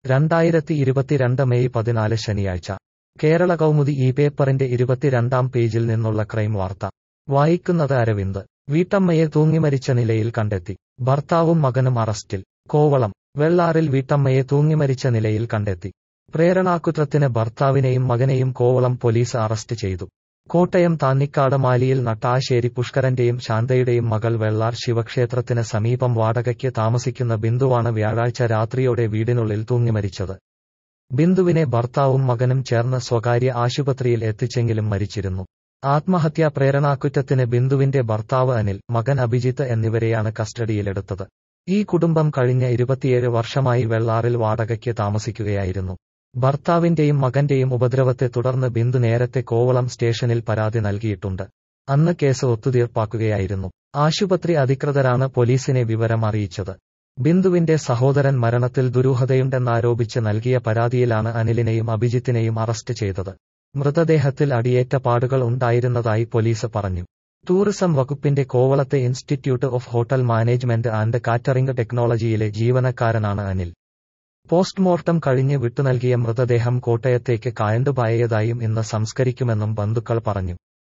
രണ്ടായിരത്തി ഇരുപത്തിരണ്ട് മെയ് പതിനാല് ശനിയാഴ്ച കേരള കൗമുദി ഈ പേപ്പറിന്റെ ഇരുപത്തിരണ്ടാം പേജിൽ നിന്നുള്ള ക്രൈം വാർത്ത വായിക്കുന്നത് അരവിന്ദ് വീട്ടമ്മയെ തൂങ്ങിമരിച്ച നിലയിൽ കണ്ടെത്തി ഭർത്താവും മകനും അറസ്റ്റിൽ കോവളം വെള്ളാറിൽ വീട്ടമ്മയെ തൂങ്ങിമരിച്ച നിലയിൽ കണ്ടെത്തി പ്രേരണാകുറ്റത്തിന് ഭർത്താവിനെയും മകനെയും കോവളം പോലീസ് അറസ്റ്റ് ചെയ്തു കോട്ടയം താന്നിക്കാട് മാലിയിൽ നട്ടാശ്ശേരി പുഷ്കരന്റെയും ശാന്തയുടെയും മകൾ വെള്ളാർ ശിവക്ഷേത്രത്തിന് സമീപം വാടകയ്ക്ക് താമസിക്കുന്ന ബിന്ദുവാണ് വ്യാഴാഴ്ച രാത്രിയോടെ വീടിനുള്ളിൽ തൂങ്ങിമരിച്ചത് ബിന്ദുവിനെ ഭർത്താവും മകനും ചേർന്ന് സ്വകാര്യ ആശുപത്രിയിൽ എത്തിച്ചെങ്കിലും മരിച്ചിരുന്നു ആത്മഹത്യാ പ്രേരണാകുറ്റത്തിന് ബിന്ദുവിന്റെ ഭർത്താവ് അനിൽ മകൻ അഭിജിത്ത് എന്നിവരെയാണ് കസ്റ്റഡിയിലെടുത്തത് ഈ കുടുംബം കഴിഞ്ഞ ഇരുപത്തിയേഴ് വർഷമായി വെള്ളാറിൽ വാടകയ്ക്ക് താമസിക്കുകയായിരുന്നു ഭർത്താവിന്റെയും മകന്റെയും ഉപദ്രവത്തെ തുടർന്ന് ബിന്ദു നേരത്തെ കോവളം സ്റ്റേഷനിൽ പരാതി നൽകിയിട്ടുണ്ട് അന്ന് കേസ് ഒത്തുതീർപ്പാക്കുകയായിരുന്നു ആശുപത്രി അധികൃതരാണ് പോലീസിനെ വിവരം അറിയിച്ചത് ബിന്ദുവിന്റെ സഹോദരൻ മരണത്തിൽ ദുരൂഹതയുണ്ടെന്നാരോപിച്ച് നൽകിയ പരാതിയിലാണ് അനിലിനെയും അഭിജിത്തിനെയും അറസ്റ്റ് ചെയ്തത് മൃതദേഹത്തിൽ അടിയേറ്റ പാടുകൾ ഉണ്ടായിരുന്നതായി പോലീസ് പറഞ്ഞു ടൂറിസം വകുപ്പിന്റെ കോവളത്തെ institute of hotel management and catering ടെക്നോളജിയിലെ ജീവനക്കാരനാണ് അനിൽ പോസ്റ്റ്മോർട്ടം കഴിഞ്ഞ് വിട്ടുനൽകിയ മൃതദേഹം കോട്ടയത്തേക്ക് കായണ്ടുപായതായും ഇന്ന് സംസ്കരിക്കുമെന്നും ബന്ധുക്കൾ പറഞ്ഞു